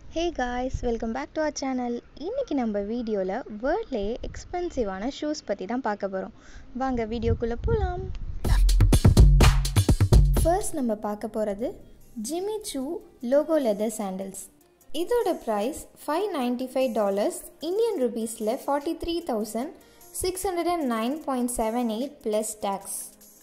hey guys welcome back to our channel இன்றைக்கி நம்ம வீடியோவில் வேர்ல்ட்லேயே எக்ஸ்பென்சிவான ஷூஸ் பற்றி தான் பார்க்க போகிறோம் வாங்க வீடியோக்குள்ளே போகலாம் ஃபர்ஸ்ட் நம்ம பார்க்க போகிறது Jimmy Choo logo leather sandals இதோட price five ninety five dollars Indian ருபீஸில் forty three thousand six hundred and nine point seven eight plus tax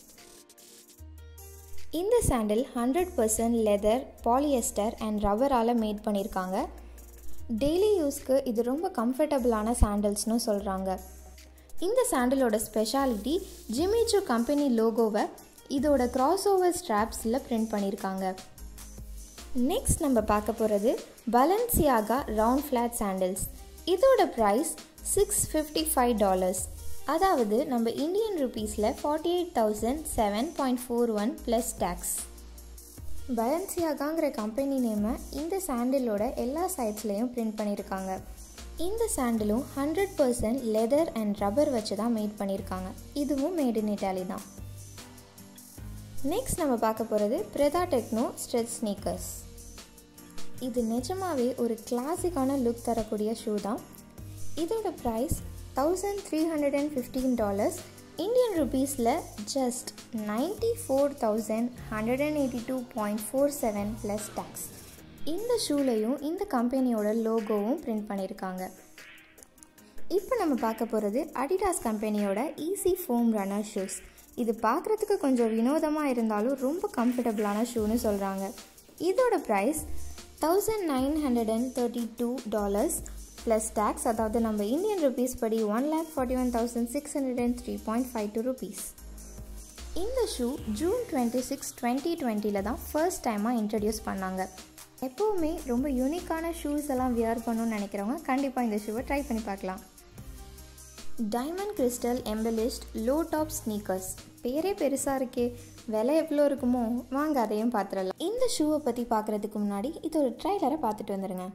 இந்த sandal hundred percent leather polyester and ரப்பரால் மேட் பண்ணியிருக்காங்க daily யூஸ்க்கு இது ரொம்ப கம்ஃபர்டபுளான சாண்டல்ஸ்னு சொல்கிறாங்க இந்த சாண்டலோட ஸ்பெஷாலிட்டி ஜிமிச்சோ கம்பெனி லோகோவை இதோட கிராஸ் ஓவர் ஸ்ட்ராப்ஸில் பிரிண்ட் பண்ணியிருக்காங்க நெக்ஸ்ட் நம்ம பார்க்க போகிறது பலன்சியாகா ரவுண்ட் ஃப்ளாட் சாண்டல்ஸ் இதோட price six fifty five dollars அதாவது நம்ம இந்தியன் ருபீஸில் forty eight thousand seven point four one plus tax பலன்சியாகாங்கிற கம்பெனி நேமை இந்த சாண்டிலோட எல்லா சைட்ஸ்லேயும் பிரிண்ட் பண்ணியிருக்காங்க இந்த சாண்டிலும் hundred percent leather and rubber வச்சு தான் மேட் பண்ணியிருக்காங்க இதுவும் மேட் இன் இட்டாலி தான் நெக்ஸ்ட் நம்ம பார்க்க போகிறது பிரதா டெக்னோ ஸ்ட்ரெச் ஸ்னீக்கர்ஸ் இது நிஜமாவே ஒரு கிளாசிக்கான லுக் தரக்கூடிய ஷூ தான் இதோட price thousand three hundred and fifteen dollars Indian ருபீஸில் just ninety four thousand hundred and eighty two point four seven plus tax இந்த ஷூலையும் இந்த கம்பெனியோட லோகோவும் பிரிண்ட் பண்ணியிருக்காங்க இப்போ நம்ம பார்க்க போகிறது அடிடாஸ் கம்பெனியோட ஈஸி ஃபோம் ரன்னர் ஷூஸ் இது பார்க்குறதுக்கு கொஞ்சம் வினோதமாக இருந்தாலும் ரொம்ப கம்ஃபர்டபுளான ஷூன்னு சொல்கிறாங்க இதோட price thousand nine hundred and thirty two dollars plus tax அதாவது நம்ம இந்தியன் ருபீஸ் படி one lakh forty one thousand six hundred and three point five two rupees இந்த shoe June twenty six twenty டுவெண்ட்டியில் தான் ஃபர்ஸ்ட் டைமாக இன்ட்ரடியூஸ் பண்ணாங்க எப்போவுமே ரொம்ப யூனிக்கான ஷூஸ் எல்லாம் வியர் பண்ணணும்னு நினைக்கிறவங்க கண்டிப்பாக இந்த ஷூவை ட்ரை பண்ணி பார்க்கலாம் diamond crystal embellished low top sneakers பேரே பெருசாக இருக்கே விலை எவ்வளோ இருக்குமோ வாங்க அதையும் பார்த்துடலாம் இந்த ஷூவை பற்றி பார்க்குறதுக்கு முன்னாடி இது ஒரு ட்ரைலரை பார்த்துட்டு வந்துடுங்க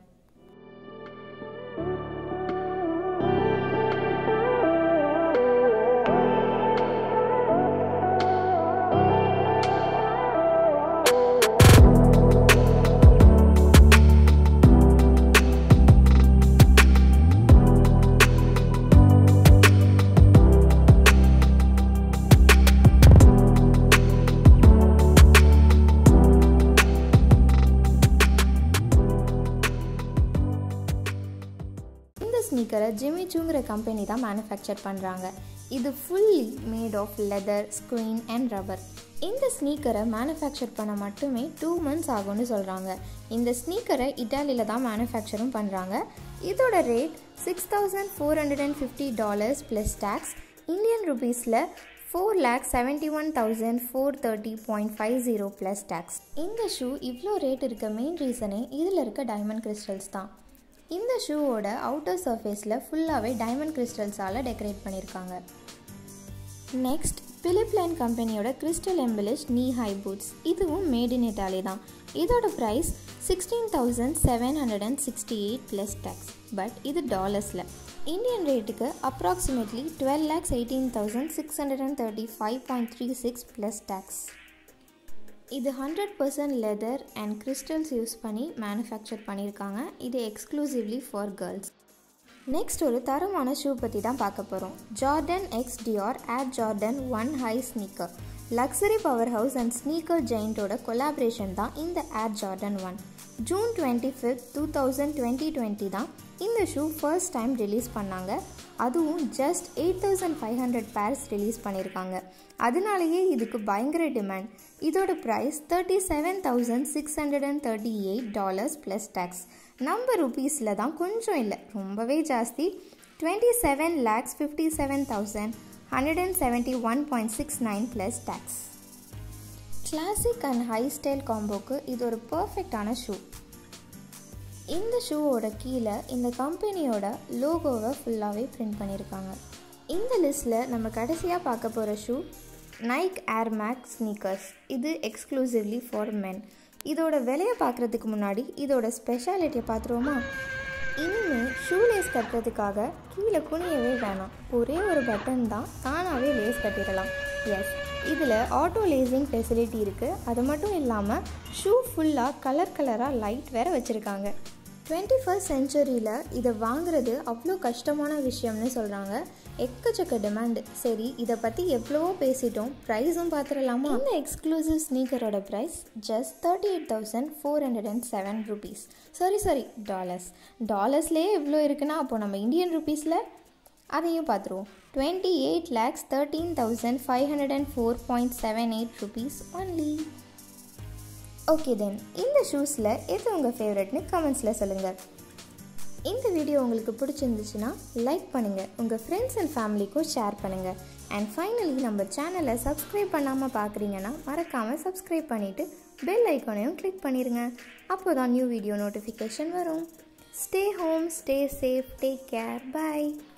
ஸ்னீக்கரை ஜிமிச்சூங்கிற கம்பெனி தான் மேனுஃபேக்சர் பண்ணுறாங்க இது fully made of leather screen and rubber இந்த ஸ்னீக்கரை மேனுஃபேக்சர் பண்ண மட்டுமே டூ மந்த்ஸ் ஆகும்னு சொல்கிறாங்க இந்த ஸ்னீக்கரை இட்டாலியில் தான் மேனுஃபேக்சரும் பண்ணுறாங்க இதோட rate six thousand four hundred and fifty dollars plus tax Indian ருபீஸில் four lakh seventy one thousand four thirty point five zero plus tax இந்த ஷூ இவ்வளோ ரேட் இருக்க மெயின் ரீசனே இதில் இருக்க டைமண்ட் கிறிஸ்டல்ஸ் தான் இந்த ஷூவோட அவுட்டர் சர்ஃபேஸில் ஃபுல்லாகவே டைமண்ட் கிறிஸ்டல்ஸால் டெக்கரேட் பண்ணியிருக்காங்க நெக்ஸ்ட் பிலிப் லைன் கம்பெனியோட crystal embellish knee high boots இதுவும் மேட் இன் இட்டாலி தான் இதோட price sixteen thousand seven hundred and sixty eight plus tax but இது டாலர்ஸில் இந்தியன் ரேட்டுக்கு approximately twelve lakhs eighteen thousand six hundred and thirty five point three six plus tax இது hundred percent leather and crystals use பண்ணி manufacture பண்ணியிருக்காங்க இது exclusively for girls next ஒரு தரமான shoe பற்றி தான் பார்க்க போகிறோம் ஜார்டன் எக்ஸ் டிஆர் ஆட் Jordan one high sneaker luxury power house and sneaker ஜெயின்ட்டோட கொலாபரேஷன் தான் இந்த Air Jordan one June twenty fifth two thousand twenty twenty தான் இந்த ஷூ ஃபர்ஸ்ட் டைம் ரிலீஸ் பண்ணாங்க அதுவும் just eight thousand five hundred pairs release பண்ணியிருக்காங்க அதனாலேயே இதுக்கு பயங்கர டிமாண்ட் இதோட price thirty seven thousand six hundred and thirty eight dollars plus tax நம்ம ருபீஸில் தான் கொஞ்சம் இல்லை ரொம்பவே ஜாஸ்தி twenty seven lakhs fifty seven thousand hundred and seventy one point six nine plus tax classic and high style காம்போக்கு இது ஒரு பர்ஃபெக்டான ஷூ இந்த ஷூவோட கீழே இந்த கம்பெனியோட லோகோவை ஃபுல்லாகவே பிரிண்ட் பண்ணியிருக்காங்க இந்த லிஸ்ட்டில் நம்ம கடைசியாக பார்க்க போகிற shoe Nike Air Mag sneakers இது எக்ஸ்க்ளூசிவ்லி ஃபார் மென் இதோட விலையை பார்க்குறதுக்கு முன்னாடி இதோட ஸ்பெஷாலிட்டியை பார்த்துருவோமா இனிமேல் ஷூ லேஸ் கட்டுறதுக்காக கீழே குனியவே வேணாம் ஒரே ஒரு பட்டன் தான் தானாகவே லேஸ் கட்டிடலாம் எஸ் இதில் ஆட்டோ லேசிங் ஃபெசிலிட்டி இருக்குது அது மட்டும் இல்லாமல் ஷூ ஃபுல்லாக கலர் கலராக லைட் வேறு வச்சுருக்காங்க டுவெண்ட்டி ஃபஸ்ட் செஞ்சுரியில் இதை வாங்குறது அவ்வளோ கஷ்டமான விஷயம்னு சொல்கிறாங்க எக்கச்சக்க டிமாண்டு சரி இதை பற்றி எவ்வளவோ பேசிட்டோம் ப்ரைஸும் பார்த்துடலாமா இந்த எக்ஸ்க்ளூசிவ் ஸ்னீக்கரோட price just thirty eight thousand four hundred and seven rupees sorry sorry dollars டாலர்ஸ்லேயே எவ்வளோ இருக்குன்னா அப்போது நம்ம இந்தியன் ருபீஸில் அதையும் பார்த்துருவோம் twenty eight lakhs thirteen thousand five hundred and four point seven eight rupees only okay then இந்த ஷூஸில் எது உங்கள் ஃபேவரட்னு கமெண்ட்ஸில் சொல்லுங்கள் இந்த வீடியோ உங்களுக்கு பிடிச்சிருந்துச்சுன்னா லைக் பண்ணுங்கள் உங்கள் ஃப்ரெண்ட்ஸ் அண்ட் ஃபேமிலிக்கும் ஷேர் பண்ணுங்கள் அண்ட் ஃபைனலி நம்ம சேனலை சப்ஸ்கிரைப் பண்ணாமல் பார்க்குறீங்கன்னா மறக்காமல் சப்ஸ்கிரைப் பண்ணிவிட்டு பெல் ஐக்கானையும் கிளிக் பண்ணிடுங்க அப்போ தான் நியூ வீடியோ நோட்டிஃபிகேஷன் வரும் stay home stay safe take care by